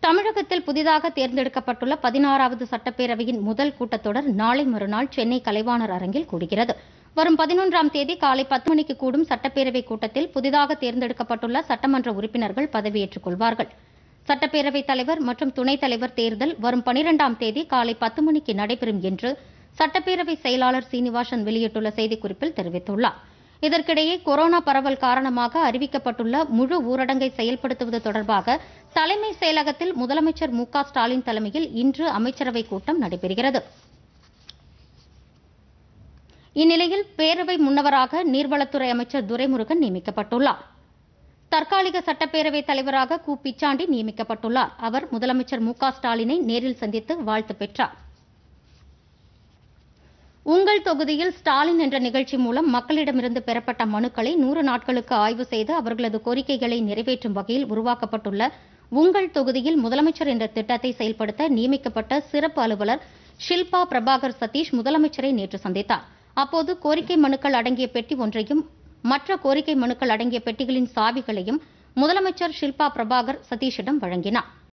தமிழகத்தில் புதிதாக தேர்ந்தெடுக்கப்பட்டுள்ள பதினாறாவது சட்டப்பேரவையின் முதல் கூட்டத்தொடர் நாளை மறுநாள் சென்னை கலைவாணர் அரங்கில் கூடுகிறது வரும் பதினொன்றாம் தேதி காலை பத்து மணிக்கு கூடும் சட்டப்பேரவை கூட்டத்தில் புதிதாக தேர்ந்தெடுக்கப்பட்டுள்ள சட்டமன்ற உறுப்பினர்கள் பதவியேற்றுக் கொள்வார்கள் சட்டப்பேரவைத் தலைவர் மற்றும் துணைத் தலைவர் தேர்தல் வரும் பனிரெண்டாம் தேதி காலை பத்து மணிக்கு நடைபெறும் என்று சட்டப்பேரவை செயலாளர் சீனிவாசன் வெளியிட்டுள்ள செய்திக்குறிப்பில் தெரிவித்துள்ளார் இதற்கிடையே கொரோனா பரவல் காரணமாக அறிவிக்கப்பட்டுள்ள முழு ஊரடங்கை செயல்படுத்துவது தொடர்பாக தலைமை செயலகத்தில் முதலமைச்சர் மு க ஸ்டாலின் தலைமையில் இன்று அமைச்சரவைக் கூட்டம் நடைபெறுகிறது இந்நிலையில் பேரவை முன்னவராக நீர்வளத்துறை அமைச்சர் துரைமுருகன் நியமிக்கப்பட்டுள்ளார் தற்காலிக சட்டப்பேரவைத் தலைவராக கு பிச்சாண்டி நியமிக்கப்பட்டுள்ளார் அவர் முதலமைச்சர் மு க ஸ்டாலினை நேரில் சந்தித்து வாழ்த்து பெற்றார் உங்கள் தொகுதியில் ஸ்டாலின் என்ற நிகழ்ச்சி மூலம் மக்களிடமிருந்து பெறப்பட்ட மனுக்களை நூறு நாட்களுக்கு ஆய்வு செய்து அவர்களது கோரிக்கைகளை நிறைவேற்றும் வகையில் உருவாக்கப்பட்டுள்ள உங்கள் தொகுதியில் முதலமைச்சர் என்ற திட்டத்தை செயல்படுத்த நியமிக்கப்பட்ட சிறப்பு அலுவலர் ஷில்பா பிரபாகர் சதீஷ் முதலமைச்சரை நேற்று சந்தித்தார் அப்போது கோரிக்கை மனுக்கள் அடங்கிய பெட்டி ஒன்றையும் மற்ற கோரிக்கை மனுக்கள் அடங்கிய பெட்டிகளின் சாவிகளையும் முதலமைச்சர் ஷில்பா பிரபாகர் சதீஷிடம் வழங்கினார்